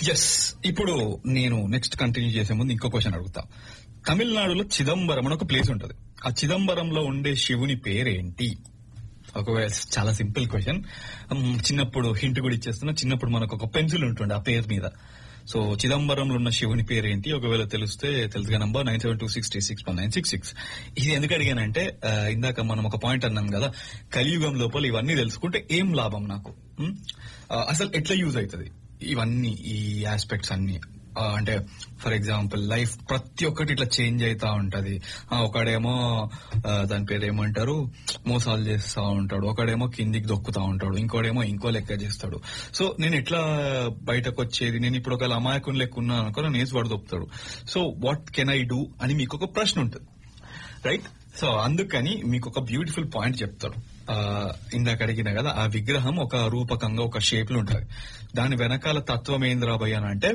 Yes ఇప్పుడు నేను next continue చేసే ముందు ఇంకో క్వశ్చన్ అడుగుతా తమిళనాడులో చిదంబరం అని ఒక ప్లేస్ ఉంటది ఆ చిదంబరంలో ఉండే శివుని పేరేంటి ఒకవేళ చాలా సింపుల్ క్వశ్చన్ చిన్నప్పుడు హింట్ కూడా ఇచ్చేస్తున్నా చిన్నప్పుడు మనకు ఒక పెన్సిల్ ఉంటుండే ఆ పేరు మీద సో చిదంబరంలో ఉన్న శివుని పేరేంటి ఒకవేళ తెలిస్తే తెలుసుగా number nine seven two six three six one nine six six ఇది ఎందుకు అడిగానంటే ఆ, ఇందాక మనం ఒక పాయింట్ అన్నాం కదా కలియుగం లోపల ఇవన్నీ తెలుసుకుంటే ఏం లాభం నాకు ఉం? ఆ, అసలు ఎట్లా యూజ్ అవుతుంది ఇవన్నీ ఈ ఆస్పెక్ట్స్ అన్ని ఆ, అంటే ఫర్ ఎగ్జాంపుల్ లైఫ్ ప్రతి ఒక్కటి ఇట్లా చేంజ్ అవుతా ఉంటది ఆ, ఒకడేమో ఆ, దాని పేరు ఏమంటారు మోసాలు చేస్తా ఉంటాడు ఒకడేమో కిందికి దొక్కుతా ఉంటాడు ఇంకోడేమో ఇంకో లెక్క చేస్తాడు సో నేను ఎట్లా బయటకు వచ్చేది నేను ఇప్పుడు ఒక అమాయకుని లెక్క ఉన్నాను అనుకో నన్ను వేసి వాడు దొక్కుతాడు so what can I do అని మీకు ఒక ప్రశ్న ఉంటుంది రైట్ సో అందుకని మీకు ఒక బ్యూటిఫుల్ పాయింట్ చెప్తాడు ఆ, ఇందాక అడిగిన కదా ఆ విగ్రహం ఒక రూపకంగా ఒక షేప్ లో ఉంటుంది దాని వెనకాల తత్వం ఏంద్రా భయ్య అని అంటే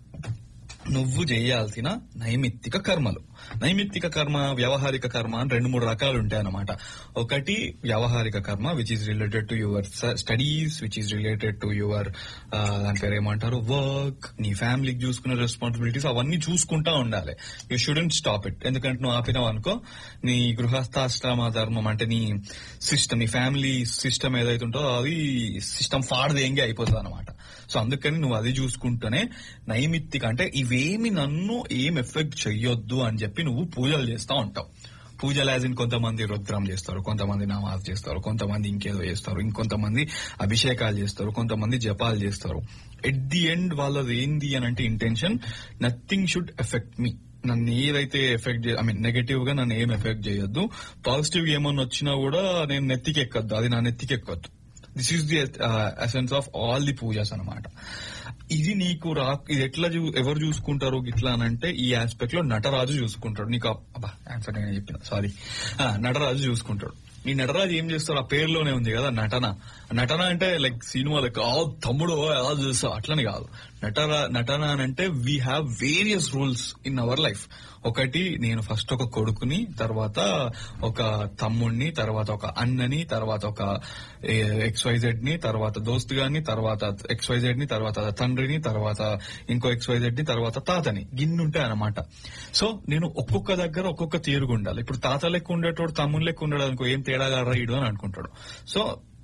నువ్వు చేయాల్సిన నైమిత్తిక కర్మలు నైమిత్తిక కర్మ వ్యవహారిక కర్మ అని రెండు మూడు రకాలు ఉంటాయి అన్నమాట ఒకటి వ్యవహారిక కర్మ which is related to your studies which is related to your దాని పేరు ఏమంటారు వర్క్ నీ ఫ్యామిలీకి చూసుకునే రెస్పాన్సిబిలిటీస్ అవన్నీ చూసుకుంటా ఉండాలి యూ షుడెంట్ స్టాప్ ఇట్ ఎందుకంటే నువ్వు ఆపినావు అనుకో నీ గృహస్థాశ్రమ ధర్మం అంటే నీ సిస్టమ్ నీ ఫ్యామిలీ సిస్టమ్ ఏదైతే ఉంటుందో అది సిస్టమ్ ఫాడదేంగి అయిపోతుంది అనమాట సో అందుకని నువ్వు అది చూసుకుంటూనే నైమిత్తిక అంటే ఇవేమి నన్ను ఏం ఎఫెక్ట్ చెయ్యొద్దు అని చెప్పి నువ్వు పూజలు చేస్తా ఉంటావు పూజలు యాజ్ ఇన్ కొంతమంది రుద్రం చేస్తారు కొంతమంది నమాజ్ చేస్తారు కొంతమంది ఇంకేదో చేస్తారు ఇంకొంతమంది అభిషేకాలు చేస్తారు కొంతమంది జపాలు చేస్తారు ఎట్ ది ఎండ్ వాళ్ళది ఏంది అని అంటే ఇంటెన్షన్ నథింగ్ షుడ్ ఎఫెక్ట్ మీ నన్ను ఏదైతే ఎఫెక్ట్ ఐ మీన్ నెగటివ్ గా నన్ను ఏం ఎఫెక్ట్ చేయొద్దు పాజిటివ్ ఏమన్నా వచ్చినా కూడా నేను నెత్తికి ఎక్కద్దు అది నా నెత్తికి ఎక్కద్దు this is the essence of all the pujas అనమాట ఇది నీకు రా ఇది ఎట్లా చూ ఎవరు చూసుకుంటారు ఇట్లా అని అంటే ఈ ఆస్పెక్ట్ లో నటరాజు చూసుకుంటాడు నీకు ఆ- అబ్బా ఆన్సర్ నేను చెప్పిన సారీ నటరాజు చూసుకుంటాడు ఈ నటరాజు ఏం చేస్తారు ఆ పేరులోనే ఉంది కదా నటన నటన అంటే లైక్ సినిమాలకు ఆ తమ్ముడు ఎలా చేస్తా అట్లని కాదు నటన నటన అని అంటే we have various rules in our life ఒకటి నేను ఫస్ట్ ఒక కొడుకుని తర్వాత ఒక తమ్ముడిని తర్వాత ఒక అన్నని తర్వాత ఒక ఎక్స్వైజెడ్ ని తర్వాత దోస్త్ గాని తర్వాత ఎక్స్వైజెడ్ ని తర్వాత తండ్రిని తర్వాత ఇంకో ఎక్స్వైజెడ్ ని తర్వాత తాతని గిన్ని ఉంటాయి అనమాట సో నేను ఒక్కొక్క దగ్గర ఒక్కొక్క తీరుగా ఉండాలి ఇప్పుడు తాత లెక్క ఉండేటోడు తమ్ముడు లెక్క ఉండడు అనుకో ఏం తేడాగా రైడు అని అనుకుంటాడు సో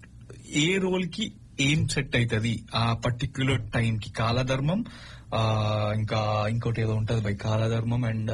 ఏ రోల్ కి ఏం సెట్ అవుతుంది ఆ పర్టిక్యులర్ టైం కి కాలధర్మం ఆ ఇంకా ఇంకోటి ఏదో ఉంటది బై కాలధర్మం అండ్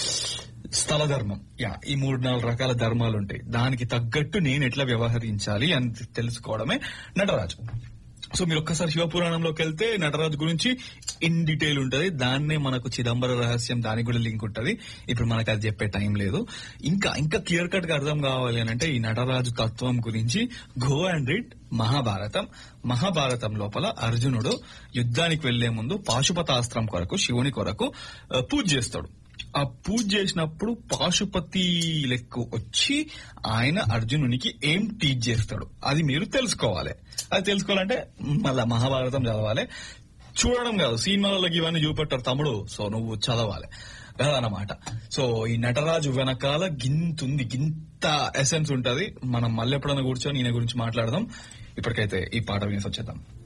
స్థల ధర్మం యా ఈ మూడు నాలుగు రకాల ధర్మాలు ఉంటాయి దానికి తగ్గట్టు నేను ఎట్లా వ్యవహరించాలి అని తెలుసుకోవడమే నటరాజు సో మీరు ఒక్కసారి శివపురాణంలోకి వెళ్తే నటరాజు గురించి ఇన్ డీటెయిల్ ఉంటది దాన్నే మనకు చిదంబర రహస్యం దానికి కూడా లింక్ ఉంటది ఇప్పుడు మనకు అది చెప్పే టైం లేదు ఇంకా ఇంకా క్లియర్ కట్ గా అర్థం కావాలి అని అంటే ఈ నటరాజు తత్వం గురించి go and read Mahabharatam Mahabharatam లోపల అర్జునుడు యుద్ధానికి వెళ్లే ముందు పాశుపతాస్త్రం కొరకు శివుని కొరకు ఆ, పూజ చేస్తాడు ఆ పూజ చేసినప్పుడు పాశుపతి లెక్క వచ్చి ఆయన అర్జునునికి ఏం టీచ్ చేస్తాడు అది మీరు తెలుసుకోవాలి అది తెలుసుకోవాలంటే మళ్ళా మహాభారతం చదవాలి చూడడం కాదు సినిమాలకి ఇవన్నీ చూపెట్టారు తమ్ముడు సో నువ్వు చదవాలి అదనమాట సో ఈ నటరాజు వెనకాల గింతుంది గింత ఎసెన్స్ ఉంటది మనం మళ్ళీ ఎప్పుడైనా కూర్చొని ఈయన గురించి మాట్లాడదాం ఇప్పటికైతే ఈ పాట వినేసి వచ్చేద్దాం